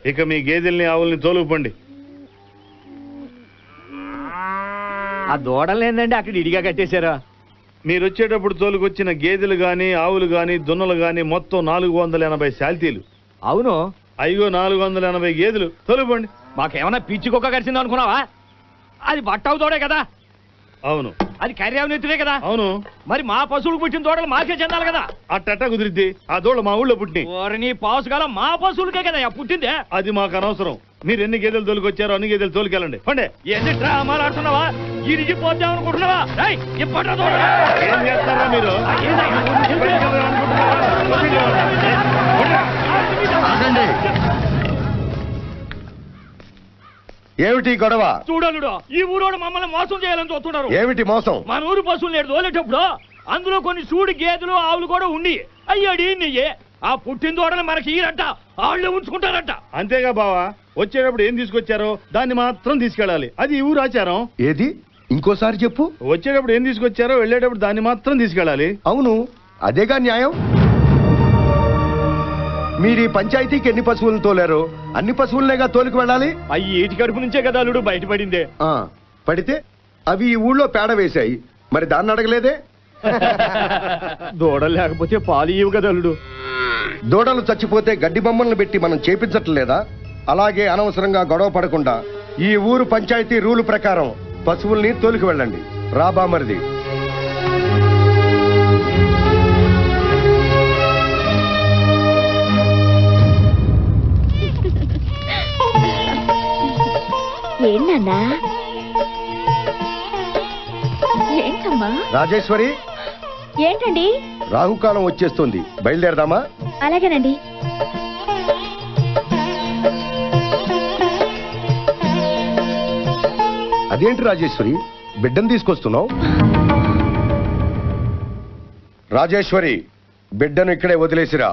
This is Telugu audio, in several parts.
ఇక మీ గేదెల్ని ఆవుల్ని తోలుకుపండి ఆ దూడలు ఏందండి అక్కడ ఇడిగా కట్టేశారా మీరు వచ్చేటప్పుడు తోలుకొచ్చిన గేదెలు గాని ఆవులు గాని దున్నలు గాని మొత్తం నాలుగు వందల ఎనభై శాల్తీలు అవును అయ్యో నాలుగు వందల ఎనభై గేదెలు తోలుకోండి మాకేమన్నా పిచ్చి కుక్క కరిచింది అనుకున్నావా అది బట్టవు తోడే కదా అవును అది కర్యావు నెత్తుడే కదా అవును మరి మా పశువులకు పుట్టిన తోడలు మాకే చెందాలి కదా అట్టట్ట కుదిరిద్ది ఆ దూడ మా ఊళ్ళో పుట్టి ఓరి నీ పాసు కాలం మా పశువులకే కదా పుట్టిందే అది మాకు అనవసరం మీరు ఎన్ని గేదెలు తోలుకొచ్చారో అన్ని గేదెలు తోలుకెళ్ళండి పండే ఎన్ని డ్రామాలు ఆడుతున్నావా ఇరిగిపోద్దాం అనుకుంటున్నావా రేయ్, ఇప్పట్రా దూడ. ఏం చేస్తారా మీరు ఆ, ఏందయ్యా? ఆగండి ఏమిటి ఈ గొడవ చూడలుడు ఈ ఊరోడు మమ్మల్ని మోసం చేయాలని చూస్తున్నారు ఏమిటి మోసం మన ఊరు బస్సులు నేడు తోలేటప్పుడు అందులో కొన్ని సూడి గేదెలు ఆవులు కూడా ఉండి అయ్యాడి నెయ్యి ఆ పుట్టిన తోడలు మనకి ఈరట్ట ఆళ్ళే ఉంచుకుంటారట అంతేగా బావా వచ్చేటప్పుడు ఏం తీసుకొచ్చారో దాన్ని మాత్రం తీసుకెళ్ళాలి అది ఈ ఊరు ఆచారం ఏది ఇంకోసారి చెప్పు వచ్చేటప్పుడు ఏం తీసుకొచ్చారో వెళ్ళేటప్పుడు దాన్ని మాత్రం తీసుకెళ్ళాలి అవును అదేగా న్యాయం మీరు ఈ పంచాయతీకి ఎన్ని పశువులను తోలారో అన్ని పశువులనేగా తోలికి వెళ్ళాలి అయ్యి ఏటి కడుపు నుంచే కదా అల్లుడు బయటపడిందే ఆ పడితే అవి ఈ ఊళ్ళో పేడ వేశాయి మరి దాన్ని అడగలేదే దూడలు లేకపోతే పాలు ఇవ్వు కదా అల్లుడు దూడలు చచ్చిపోతే గడ్డి బొమ్మలను పెట్టి మనం చేపించట్లేదా అలాగే అనవసరంగా గొడవ పడకుండా ఈ ఊరు పంచాయతీ రూలు ప్రకారం పశువుల్ని తోలికి వెళ్ళండి రాబా మరిది ఏంటన్నా ఏంటమ్మా రాజేశ్వరి ఏంటండి రాహుకాలం వచ్చేస్తుంది బయలుదేరదామా అలాగేనండి అదేంటి రాజేశ్వరి బిడ్డను తీసుకొస్తున్నావు రాజేశ్వరి బిడ్డను ఇక్కడే వదిలేసిరా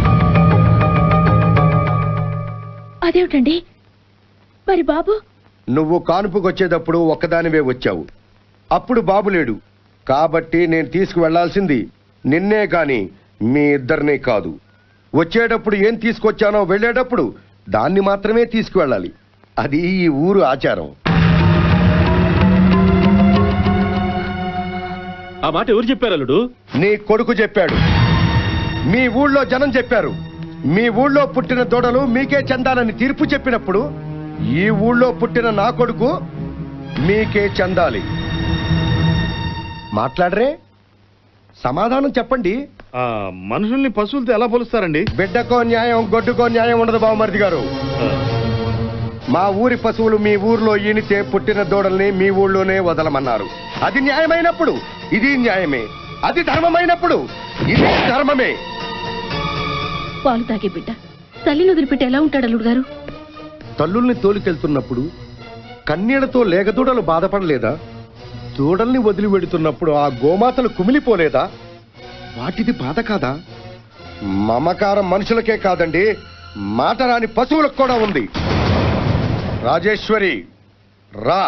అదేమిటండి మరి బాబు నువ్వు కానుపుకొచ్చేటప్పుడు ఒక్కదానివే వచ్చావు అప్పుడు బాబు లేడు కాబట్టి నేను తీసుకువెళ్లాల్సింది నిన్నే కాని మీ ఇద్దరినీ కాదు వచ్చేటప్పుడు ఏం తీసుకొచ్చానో వెళ్ళేటప్పుడు దాన్ని మాత్రమే తీసుకువెళ్ళాలి అది ఈ ఊరు ఆచారం ఆ మాట ఎవరు చెప్పారు అల్లుడు నీ కొడుకు చెప్పాడు మీ ఊళ్ళో జనం చెప్పారు మీ ఊళ్ళో పుట్టిన దూడలు మీకే చెందాలని తీర్పు చెప్పినప్పుడు ఈ ఊళ్ళో పుట్టిన నా కొడుకు మీకే చెందాలి మాట్లాడరే సమాధానం చెప్పండి ఆ మనుషుల్ని పశువులతో ఎలా పోలుస్తారండి బిడ్డకో న్యాయం గొడ్డుకో న్యాయం ఉండదు బావమరిది గారు ఆ, మా ఊరి పశువులు మీ ఊర్లో ఈనితే పుట్టిన దూడల్ని మీ ఊళ్ళోనే వదలమన్నారు అది న్యాయమైనప్పుడు ఇది న్యాయమే అది ధర్మమైనప్పుడు ఇది ధర్మమే పాలు తాగే బిడ్డ తల్లిని వదిలిపెట్టి ఎలా ఉంటాడు అల్లుడు గారు తల్లుల్ని తోలుకెళ్తున్నప్పుడు కన్నీళ్లతో లేగదూడలు బాధపడలేదా దూడల్ని వదిలి వెడుతున్నప్పుడు ఆ గోమాతలు కుమిలిపోలేదా వాటిది బాధ కాదా మమకారం మనుషులకే కాదండి మాట రాని పశువులకు కూడా ఉంది రాజేశ్వరి రా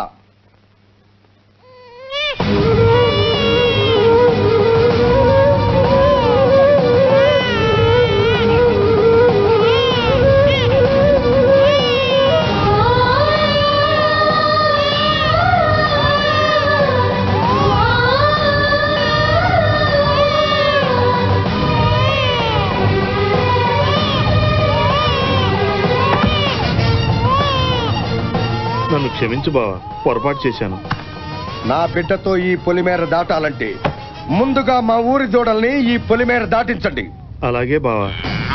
నన్ను క్షమించు బావా పొరపాటు చేశాను నా బిడ్డతో ఈ పొలిమేర దాటాలంటే ముందుగా మా ఊరి దూడల్ని ఈ పొలిమేర దాటించండి అలాగే బావా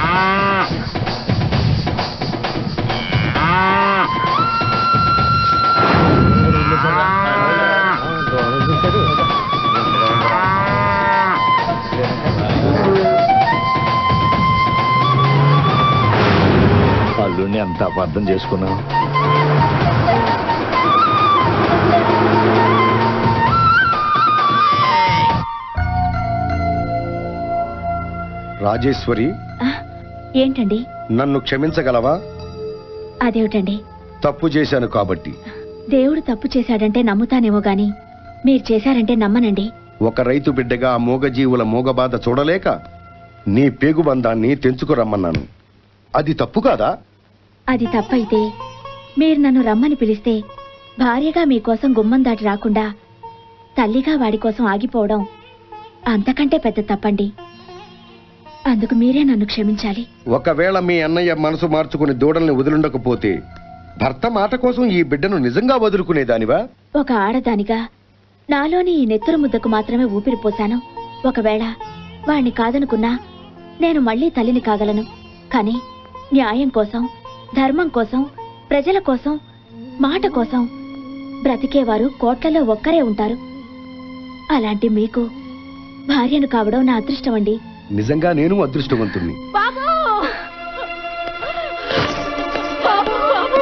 అల్లుడిని ఎంత అబద్ధం చేసుకున్నావు రాజేశ్వరి ఆ, ఏంటండి నన్ను క్షమించగలవా అదేమిటండి తప్పు చేశాను కాబట్టి దేవుడు తప్పు చేశాడంటే నమ్ముతానేమో గాని మీరు చేశారంటే నమ్మనండి ఒక రైతు బిడ్డగా ఆ మూగజీవుల మూగబాధ చూడలేక నీ పేగుబంధాన్ని తెంచుకురమ్మన్నాను అది తప్పు కాదా అది తప్పైతే మీరు నన్ను రమ్మని పిలిస్తే భార్యగా మీకోసం గుమ్మం దాటి రాకుండా తల్లిగా వాడి కోసం ఆగిపోవడం అంతకంటే పెద్ద తప్పండి అందుకు మీరే నన్ను క్షమించాలి ఒకవేళ మీ అన్నయ్య మనసు మార్చుకుని దూడల్ని వదులుండకపోతే భర్త మాట కోసం ఈ బిడ్డను నిజంగా వదులుకునేదానివా ఒక ఆడదానిగా నాలోని ఈ నెత్తురు ముద్దకు మాత్రమే ఊపిరి పోశాను ఒకవేళ వాణ్ణి కాదనుకున్నా నేను మళ్ళీ తల్లిని కాగలను కానీ న్యాయం కోసం ధర్మం కోసం ప్రజల కోసం మాట కోసం బ్రతికేవారు కోట్లలో ఒక్కరే ఉంటారు అలాంటి మీకు భార్యను కావడం నా అదృష్టం అండి నిజంగా నేను అదృష్టవంతుణ్ణి బాబు బాబు బాబు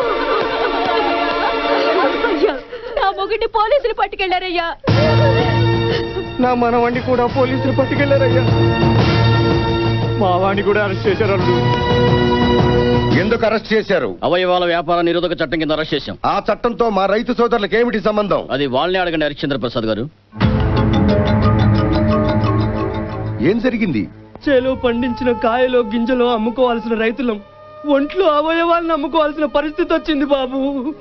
అయ్యా, నా మొగుడిని పోలీసులు పట్టుకెళ్లారయ్యా నా మనవాణ్ణి కూడా పోలీసులు పట్టుకెళ్లారయ్యా మా వాణ్ణి కూడా అరెస్ట్ చేశారు అల్లుడు ఎందుకు అరెస్ట్ చేశారు అవయవాల వ్యాపార నిరోధక చట్టం కింద అరెస్ట్ చేశాం ఆ చట్టంతో మా రైతు సోదరులకు ఏమిటి సంబంధం అది వాళ్ళని అడగండి హరిశ్చంద్ర ప్రసాద్ గారు ఏం జరిగింది చేలో పండించిన కాయలో గింజలో అమ్ముకోవాల్సిన రైతులం ఒంట్లో అవయవాలను అమ్ముకోవాల్సిన పరిస్థితి వచ్చింది బాబు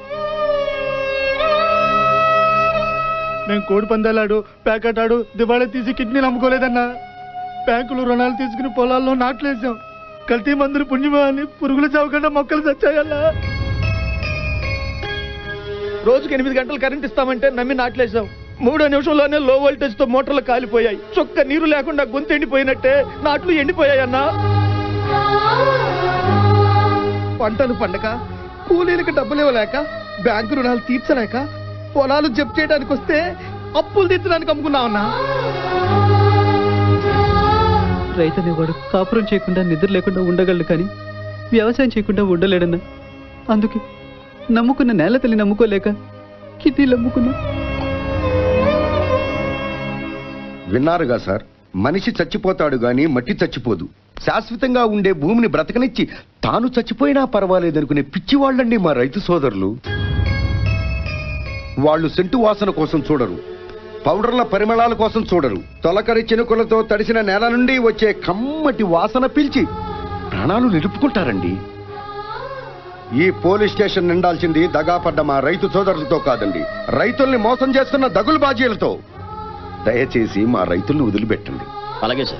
మేము కోడి పందాలాడు ప్యాకెట్ ఆడు దివాళా తీసి కిడ్నీలు అమ్ముకోలేదన్నా బ్యాంకులు రుణాలు తీసుకుని పొలాల్లో నాట్లేసాం కల్తీ మందులు పుణ్యమా అని పురుగులు చావకుండా మొక్కలు చచ్చాయల్లా రోజుకి ఎనిమిది గంటలు కరెంట్ ఇస్తామంటే నమ్మి నాట్లేసాం మూడో నిమిషంలోనే లో వోల్టేజ్ తో మోటార్లు కాలిపోయాయి చొక్క నీరు లేకుండా గొంతు ఎండిపోయినట్టే నాట్లు ఎండిపోయాయన్నా పంటలు పండక కూలీలకు డబ్బులు ఇవ్వలేక బ్యాంకు రుణాలు తీర్చలేక పొలాలు జప్తు చేయడానికి వస్తే అప్పులు తీర్చడానికి అమ్ముకున్నామన్నా రైతు అనేవాడు కాపురం చేయకుండా నిద్ర లేకుండా ఉండగలడు కానీ వ్యవసాయం చేయకుండా ఉండలేడన్నా అందుకే నమ్ముకున్న నేల తల్లి నమ్ముకోలేక కిడ్నీలు అమ్ముకున్నా విన్నారుగా సార్ మనిషి చచ్చిపోతాడు గాని మట్టి చచ్చిపోదు శాశ్వతంగా ఉండే భూమిని బ్రతకనిచ్చి తాను చచ్చిపోయినా పర్వాలేదనుకునే పిచ్చివాళ్ళండి మా రైతు సోదరులు వాళ్ళు సెంటు వాసన కోసం చూడరు పౌడర్ల పరిమళాల కోసం చూడరు తొలకరి చినుకులతో తడిసిన నేల నుండి వచ్చే కమ్మటి వాసన పీల్చి ప్రాణాలు నిలుపుకుంటారండి ఈ పోలీస్ స్టేషన్ నిండాల్సింది దగాపడ్డ మా రైతు సోదరులతో కాదండి రైతుల్ని మోసం చేస్తున్న దగులు బాజీలతో దయచేసి మా రైతుల్ని వదిలిపెట్టండి అలాగే సార్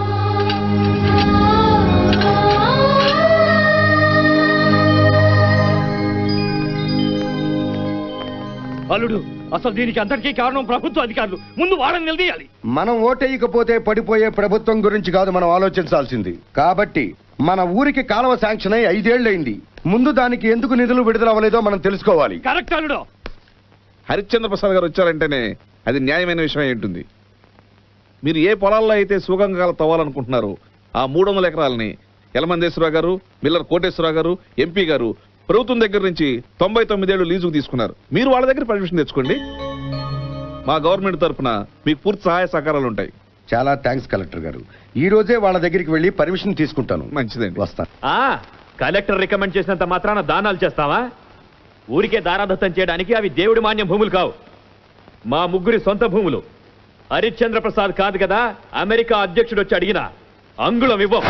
అల్లుడు అసలు దీనికి అందరికీ కారణం ప్రభుత్వ అధికారులు ముందు వాళ్ళని నిలదీయాలి మనం ఓటేయకపోతే పడిపోయే ప్రభుత్వం గురించి కాదు మనం ఆలోచించాల్సింది కాబట్టి మన ఊరికి కాలువ శాంక్షన్ అయి ఐదేళ్లైంది ముందు దానికి ఎందుకు నిధులు విడుదల అవ్వలేదో మనం తెలుసుకోవాలి కరెక్ట్ అల్లుడు హరిశ్చంద్ర ప్రసాద్ గారు వచ్చారంటేనే అది న్యాయమైన విషయం అయి ఉంటుంది మీరు ఏ పొలాల్లో అయితే సుగంగా తవ్వాలనుకుంటున్నారో ఆ మూడు వందల ఎకరాలని యలమందేశ్వరరావు గారు మిల్లర్ కోటేశ్వరరావు గారు ఎంపీ గారు ప్రభుత్వం దగ్గర నుంచి తొంభై తొమ్మిదేళ్లు లీజుకు తీసుకున్నారు మీరు వాళ్ళ దగ్గర పర్మిషన్ తెచ్చుకోండి మా గవర్నమెంట్ తరఫున మీకు పూర్తి సహాయ సహకారాలు ఉంటాయి చాలా థ్యాంక్స్ కలెక్టర్ గారు ఈ రోజే వాళ్ళ దగ్గరికి వెళ్ళి పర్మిషన్ తీసుకుంటాను మంచిదండి వస్తాను ఆ కలెక్టర్ రికమెండ్ చేసినంత మాత్రాన దానాలు చేస్తావా ఊరికే దారాదత్తం చేయడానికి అవి దేవుడి మాన్యం భూములు కావు మా ముగ్గురి సొంత భూములు హరిశ్చంద్ర ప్రసాద్ కాదు కదా అమెరికా అధ్యక్షుడు వచ్చి అడిగిన అంగుళం ఇవ్వం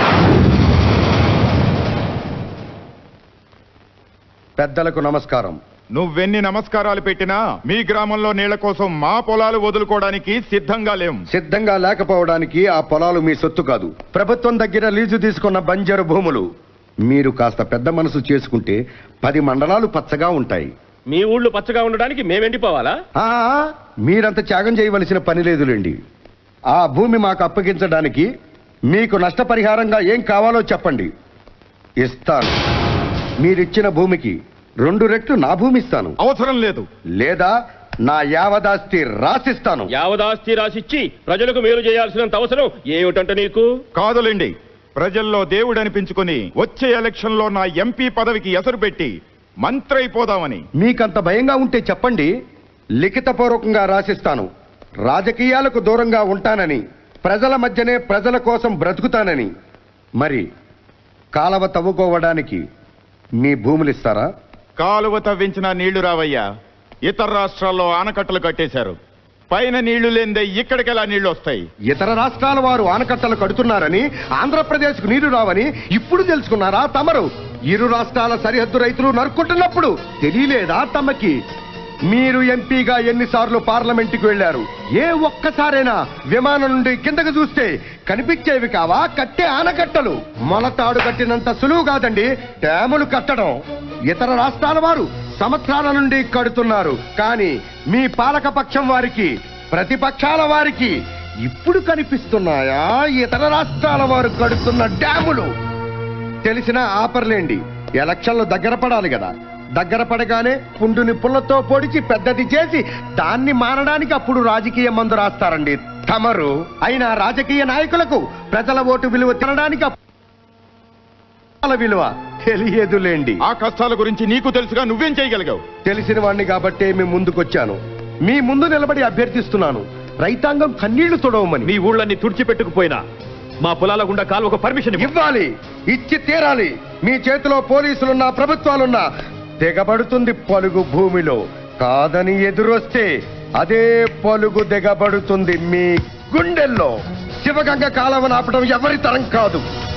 పెద్దలకు నమస్కారం నువ్వెన్ని నమస్కారాలు పెట్టినా మీ గ్రామంలో నీళ్ల కోసం మా పొలాలు వదులుకోవడానికి సిద్ధంగా లేం సిద్ధంగా లేకపోవడానికి ఆ పొలాలు మీ సొత్తు కాదు ప్రభుత్వం దగ్గర లీజు తీసుకున్న బంజరు భూములు మీరు కాస్త పెద్ద మనసు చేసుకుంటే పది మండలాలు పచ్చగా ఉంటాయి మీ ఊళ్ళో పచ్చగా ఉండడానికి మేమెండిపోవాలా ఆ, మీరంత త్యాగం చేయవలసిన పని లేదులేండి ఆ భూమి మాకు అప్పగించడానికి మీకు నష్టపరిహారంగా ఏం కావాలో చెప్పండి ఇస్తాను మీరిచ్చిన భూమికి రెండు రెట్లు నా భూమి ఇస్తాను అవసరం లేదు లేదా నా యావదాస్తి రాసిస్తాను యావదాస్తి రాసిచ్చి ప్రజలకు మేలు చేయాల్సినంత అవసరం ఏమిటంట నీకు కాదులేండి ప్రజల్లో దేవుడు అనిపించుకుని వచ్చే ఎలక్షన్ లో నా ఎంపీ పదవికి ఎసరు పెట్టి మంత్రి అయిపోదామని మీకంత భయంగా ఉంటే చెప్పండి లిఖితపూర్వకంగా రాసిస్తాను రాజకీయాలకు దూరంగా ఉంటానని ప్రజల మధ్యనే ప్రజల కోసం బ్రతుకుతానని మరి కాలవ తవ్వుకోవడానికి మీ భూములు ఇస్తారా కాలువ తవ్వించిన నీళ్లు రావయ్యా ఇతర రాష్ట్రాల్లో ఆనకట్టలు కట్టేశారు పైన నీళ్లు లేందే ఇక్కడికెలా నీళ్లు వస్తాయి ఇతర రాష్ట్రాల వారు ఆనకట్టలు కడుతున్నారని ఆంధ్రప్రదేశ్కు నీరు రావని ఇప్పుడు తెలుసుకున్నారా తమరు ఇరు రాష్ట్రాల సరిహద్దు రైతులు నరుక్కుంటున్నప్పుడు తెలియలేదా తమకి మీరు ఎంపీగా ఎన్నిసార్లు పార్లమెంటుకు వెళ్లారు ఏ ఒక్కసారైనా విమానం నుండి కిందకు చూస్తే కనిపించేవి కావా కట్టే ఆనకట్టలు మొలతాడు కట్టినంత సులువు కాదండి డ్యాములు కట్టడం ఇతర రాష్ట్రాల వారు సంవత్సరాల నుండి కడుతున్నారు కానీ మీ పాలక పక్షం వారికి ప్రతిపక్షాల వారికి ఇప్పుడు కనిపిస్తున్నాయా ఇతర రాష్ట్రాల వారు కడుతున్న డ్యాములు తెలిసిన ఆపర్లేండి ఎలక్షన్లు దగ్గర పడాలి కదా దగ్గర పడగానే పుండుని పుల్లతో పొడిచి పెద్దది చేసి దాన్ని మారడానికి అప్పుడు రాజకీయ మందు రాస్తారండి తమరు అయినా రాజకీయ నాయకులకు ప్రజల ఓటు విలువ తినడానికి అప్- విలువ తెలియదులేండి ఆ కష్టాల గురించి నీకు తెలుసుగా నువ్వేం చేయగలిగావు తెలిసిన వాణ్ణి కాబట్టే మీ ముందుకొచ్చాను మీ ముందు నిలబడి అభ్యర్థిస్తున్నాను రైతాంగం కన్నీళ్లు తొడవమని మీ ఊళ్ళన్ని తుడిచిపెట్టుకుపోయినా మా పొలాల గుండా కాలువకు పర్మిషన్ ఇవ్వు. ఇవ్వాలి ఇచ్చి తీరాలి మీ చేతిలో పోలీసులున్నా ప్రభుత్వాలున్నా దిగబడుతుంది పలుగు భూమిలో కాదని ఎదురొస్తే అదే పలుగు దిగబడుతుంది మీ గుండెల్లో శివగంగ కాలవ నాపడం ఎవరి తరం కాదు